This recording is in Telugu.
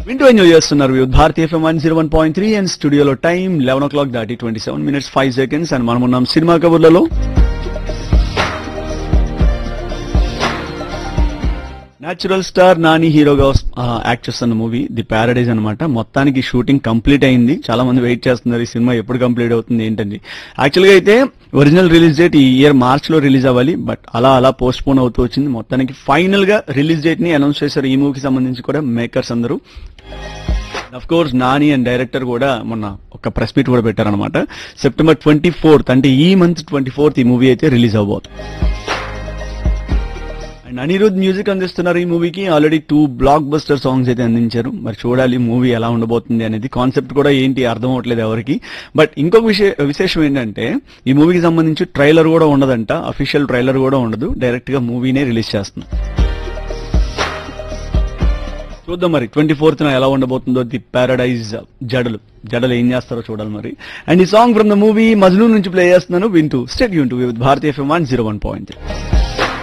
వింటూ ఎంజాయ్ చేస్తున్నారు with Bharati FM one zero one point three and స్టూడియోలో టైం లెవెన్ ఓ క్లాక్ దాటి twenty seven minutes five seconds and మనం ఉన్నాం సినిమా కబుర్లలో న్యాచురల్ స్టార్ నాని హీరోగా యాక్ట్ చేస్తున్న మూవీ ది ప్యారడైజ్ అన్నమాట మొత్తానికి షూటింగ్ కంప్లీట్ అయింది చాలా మంది వెయిట్ చేస్తున్నారు ఈ సినిమా ఎప్పుడు కంప్లీట్ అవుతుంది ఏంటండి యాక్చువల్ గా అయితే ఒరిజినల్ రిలీజ్ డేట్ ఈ ఇయర్ మార్చ్ లో రిలీజ్ అవ్వాలి బట్ అలా అలా పోస్ట్ పోన్ అవుతూ వచ్చింది మొత్తానికి ఫైనల్ గా రిలీజ్ డేట్ ని అనౌన్స్ చేశారు ఈ మూవీకి సంబంధించి కూడా మేకర్స్ అందరూ of course Nani and director కూడా మొన్న ఒక ప్రెస్ మీట్ కూడా పెట్టారనమాట సెప్టెంబర్ ట్వంటీ ఫోర్త్ అంటే ఈ మంత్ ట్వంటీ ఫోర్త్ ఈ మూవీ అయితే రిలీజ్ అవబోతుంది అండ్ అనిరుద్ మ్యూజిక్ అందిస్తున్నారు ఈ మూవీకి already two blockbuster songs అయితే అందించారు మరి చూడాలి మూవీ ఎలా ఉండబోతుంది అనేది కాన్సెప్ట్ కూడా ఏంటి అర్థం అవట్లేదు ఎవరికి బట్ ఇంకొక విషయ విశేషం ఏంటంటే ఈ మూవీకి సంబంధించి ట్రైలర్ కూడా ఉండదంట అఫీషియల్ ట్రైలర్ కూడా ఉండదు డైరెక్ట్ గా మూవీనే రిలీజ్ చేస్తున్నాం చూద్దాం మరి ట్వంటీ ఫోర్త్ ఎలా ఉండబోతుందో ది పారడైజ్ జడలు జడలు ఏం చేస్తారో చూడాలి మరి అండ్ ఈ song from the movie Majnu నుంచి ప్లే చేస్తున్నాను వింటూ స్టెడ్ యూన్ to with Bharatiya FM one zero one point